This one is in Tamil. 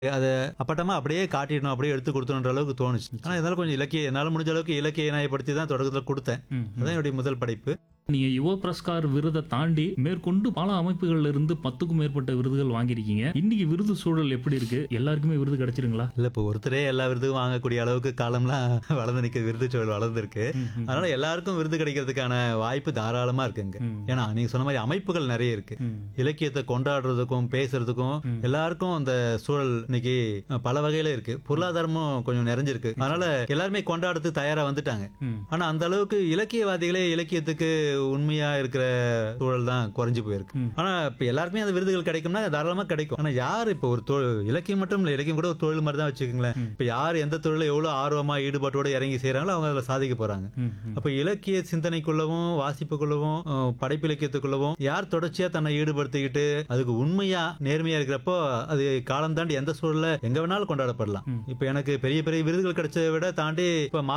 அத அப்பட்டமா அப்படியே காட்டிடணும் அப்படியே எடுத்து கொடுத்தணுன்ற அளவுக்கு தோணுச்சு ஆனா இருந்தாலும் கொஞ்சம் இலக்கிய என்னால முடிஞ்ச அளவுக்கு இலக்கிய நயப்படுத்தி தான் தொடக்கத்துல கொடுத்தேன் ம், ம். அதான் என்னுடைய முதல் படைப்பு நீங்க யுவ புரஸ்கார் விருதை தாண்டி மேற்கொண்டு பல அமைப்புகள்ல இருந்து பத்துக்கும் மேற்பட்ட விருதுகள் வாங்கியிருக்கீங்க இன்னைக்கு விருது சூழல் எப்படி இருக்கு எல்லாருக்குமே விருது கிடைச்சிருங்களா இல்ல இப்போ ஒருத்தரே எல்லா விருதும் வாங்கக்கூடிய அளவுக்கு காலம்லாம் வளர்ந்து நிக்க விருது சூழல் வளர்ந்துருக்கு ம், ம். அதனால எல்லாருக்கும் விருது கிடைக்கிறதுக்கான வாய்ப்பு தாராளமா இருக்குங்க ம். ஏன்னா நீங்க சொன்ன மாதிரி அமைப்புகள் நிறைய இருக்கு ம். இலக்கியத்தை கொண்டாடுறதுக்கும் பேசுறதுக்கும் ம். எல்லாருக்கும் அந்த சூழல் இன்னைக்கு அஹ், பல வகையில இருக்கு பொருளாதாரமும் கொஞ்சம் நிறைஞ்சிருக்கு அதனால எல்லாருமே கொண்டாடுறதுக்கு தயாரா வந்துட்டாங்க ம். ஆனா அந்த அளவுக்கு இலக்கியவாதிகளே இலக்கியத்துக்கு உண்மையா இருக்கிற சூழல் தான் குறைஞ்சு போயிருக்கு ம். ஆனா இப்ப எல்லாருக்குமே அந்த விருதுகள் கிடைக்கும்னா தாராளமா கிடைக்கும் ஆனா யார் இப்ப ஒரு தொழில் இலக்கியம் மட்டும் இல்ல இலக்கியம் கூட ஒரு தொழில் மாதிரி தான் வச்சுக்கோங்களேன் ம். இப்ப யார் எந்த தொழில எவ்வளவு ஆர்வமா ஈடுபாட்டோட இறங்கி செய்யறாங்களோ அவங்க அதுல சாதிக்க போறாங்க ம், ம். அப்ப இலக்கிய சிந்தனைக்குள்ளவும் வாசிப்புக்குள்ளவும் அஹ், படைப்பு இலக்கியத்துக்குள்ளவும் யார் தொடர்ச்சியா தன்னை ஈடுபடுத்திக்கிட்டு அதுக்கு உண்மையா நேர்மையா இருக்கிறப்போ அது காலம் தாண்டி எந்த சூழல்ல எங்க வேணாலும் கொண்டாடப்படலாம் ம். இப்ப எனக்கு பெரிய பெரிய விருதுகள் கிடைச்சதை விட தாண்டி இப்ப